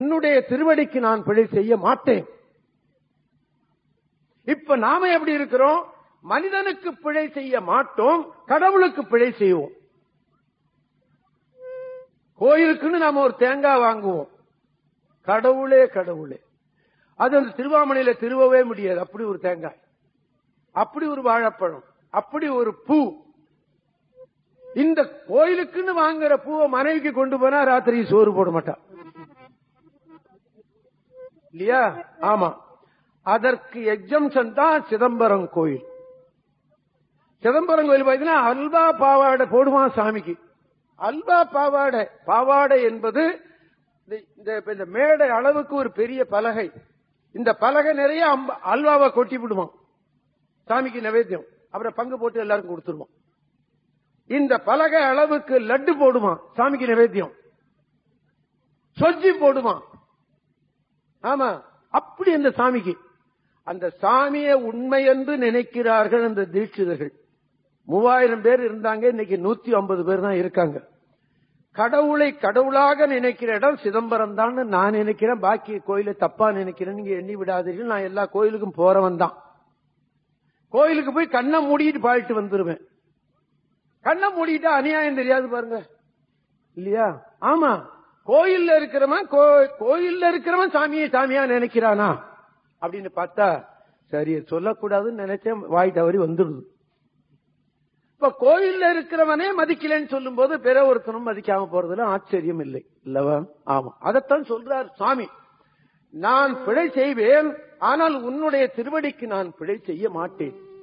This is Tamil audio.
உன்னுடைய திருவடிக்கு நான் பிழை செய்ய மாட்டேன் இப்ப நாம எப்படி இருக்கிறோம் மனிதனுக்கு பிழை செய்ய மாட்டோம் கடவுளுக்கு பிழை செய்வோம் கோயிலுக்குன்னு நாம ஒரு தேங்காய் வாங்குவோம் கடவுளே கடவுளே அது அந்த திருவாமணையில திருவவே முடியாது அப்படி ஒரு தேங்காய் அப்படி ஒரு வாழைப்பழம் அப்படி ஒரு பூ இந்த கோயிலுக்குன்னு வாங்குற பூவை மனைவிக்கு கொண்டு போனா ராத்திரி சோறு போட மாட்டா இல்லையா ஆமா அதற்கு எக்ஸம்ஷன் தான் சிதம்பரம் கோயில் சிதம்பரம் கோயில் பார்த்தீங்கன்னா அல்வா பாவாடை போடுவான் சாமிக்கு அல்வா பாவாடை பாவாடை என்பது இந்த- இந்த இப்ப இந்த மேடை அளவுக்கு ஒரு பெரிய பலகை இந்த பலகை நிறைய அம்ப- அல்வாவை கொட்டி விடுவான் சாமிக்கு நைவேத்தியம் அப்புறம் பங்கு போட்டு எல்லாருக்கும் கொடுத்துருவோம் இந்த பலகை அளவுக்கு லட்டு போடுவான் சாமிக்கு நைவேத்தியம் சொஜ்ஜி போடுவான் ஆமா அப்படி அந்த சாமிக்கு அந்த சாமியை உண்மை என்று நினைக்கிறார்கள் அந்த தீட்சிதர்கள் மூவாயிரம் பேர் இருந்தாங்க இன்னைக்கு நூத்தி ஐம்பது பேர் தான் இருக்காங்க கடவுளை கடவுளாக நினைக்கிற இடம் சிதம்பரம் தான் நான் நினைக்கிறேன் பாக்கி கோயிலை தப்பா நினைக்கிறேன் நீங்க எண்ணி விடாதீர்கள் நான் எல்லா கோயிலுக்கும் போறவன் தான் கோயிலுக்கு போய் கண்ணை மூடிட்டு பாடிட்டு வந்துருவேன் கண்ணை மூடிட்டா அநியாயம் தெரியாது பாருங்க இல்லையா ஆமா கோயில்ல இருக்கிறவன் கோ- கோயில்ல இருக்கிறவன் சாமியை சாமியா நினைக்கிறானா அப்படின்னு பார்த்தா சரி சொல்லக்கூடாதுன்னு நினைச்சேன் வாய் தவறி வந்துடுது இப்ப கோயில்ல இருக்கிறவனே மதிக்கலன்னு சொல்லும் போது பிற ஒருத்தனும் மதிக்காம போறதுல ஆச்சரியம் இல்லை இல்லவா ஆமா அதைத்தான் சொல்றார் சுவாமி நான் பிழை செய்வேன் ஆனால் உன்னுடைய திருவடிக்கு நான் பிழை செய்ய மாட்டேன்